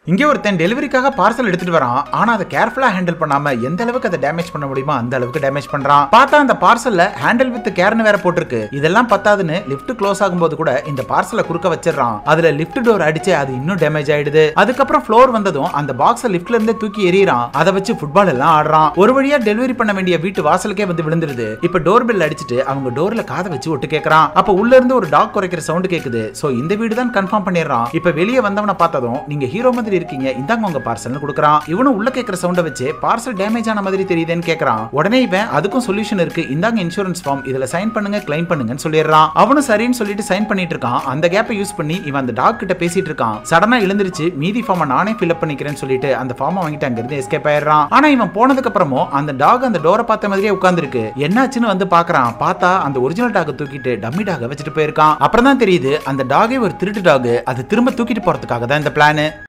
இங்க ஒருத்தன் டெலிவரிக்காக பார்சல் எடுத்துட்டு வரான் ஆனா அதை கேர்ஃபுல்லா ஹேண்டில் பண்ணாம எந்த அளவுக்கு அதை டேமேஜ் பண்ண முடியுமோ அந்த அளவுக்கு டேமேஜ் பண்றான் பார்த்தா அந்த பார்சல்ல ஹேண்டில் வித் கேர்னு வேற போட்டிருக்கு இதெல்லாம் பத்தாதுன்னு லிஃப்ட் க்ளோஸ் ஆகும்போது கூட இந்த பார்சலை குறுக்க வச்சிடறான் அதுல லிஃப்ட் டோர் அடிச்சு அது இன்னும் டேமேஜ் ஆயிடுது அதுக்கப்புறம் ஃப்ளோர் வந்ததும் அந்த பாக்ஸை லிஃப்ட்ல இருந்து தூக்கி எறியறான் அதை வச்சு ஃபுட்பால் எல்லாம் ஆடுறான் ஒரு வழியா டெலிவரி பண்ண வேண்டிய வீட்டு வாசலுக்கே வந்து விழுந்துருது இப்ப டோர் பெல் அடிச்சிட்டு அவங்க டோர்ல காதை வச்சு ஒட்டு கேக்குறான் அப்ப உள்ள இருந்து ஒரு டாக் குறைக்கிற சவுண்ட் கேக்குது சோ இந்த வீடு தான் கன்ஃபார்ம் பண்ணிடுறான் இப்ப வெளியே வந்தவனை பார்த்ததும் நீங்க ஹீரோ மாதிரி இருக்கீங்க இந்தாங்க உங்க பார்சல்னு கொடுக்குறான் இவனும் உள்ள கேட்கிற சவுண்ட வச்சு பார்சல் டேமேஜ் ஆன மாதிரி தெரியுதுன்னு கேக்குறான் உடனே இவன் அதுக்கும் சொல்யூஷன் இருக்கு இந்தாங்க இன்சூரன்ஸ் ஃபார்ம் இதுல சைன் பண்ணுங்க கிளைம் பண்ணுங்கன்னு சொல்லிடுறான் அவனும் சரின்னு சொல்லிட்டு சைன் பண்ணிட்டு இருக்கான் அந்த கேப்பை யூஸ் பண்ணி இவன் அந்த டாக் கிட்ட பேசிட்டு இருக்கான் சடனா எழுந்திருச்சு மீதி ஃபார்மை நானே ஃபில் பண்ணிக்கிறேன்னு சொல்லிட்டு அந்த ஃபார்மை வாங்கிட்டு அங்க இருந்து எஸ்கேப் ஆயிடுறான் ஆனா இவன் போனதுக்கு அப்புறமும் அந்த டாக் அந்த டோரை பார்த்த மாதிரியே உட்கார்ந்துருக்கு என்னாச்சுன்னு வந்து பாக்குறான் பார்த்தா அந்த ஒரிஜினல் டாக் தூக்கிட்டு டம்மி டாக வச்சுட்டு போயிருக்கான் அப்புறம் தான் தெரியுது அந்த டாகே ஒரு திருட்டு டாக் அது திரும்ப தூக்கிட்டு போறதுக்காக தான் இந்த பிளான்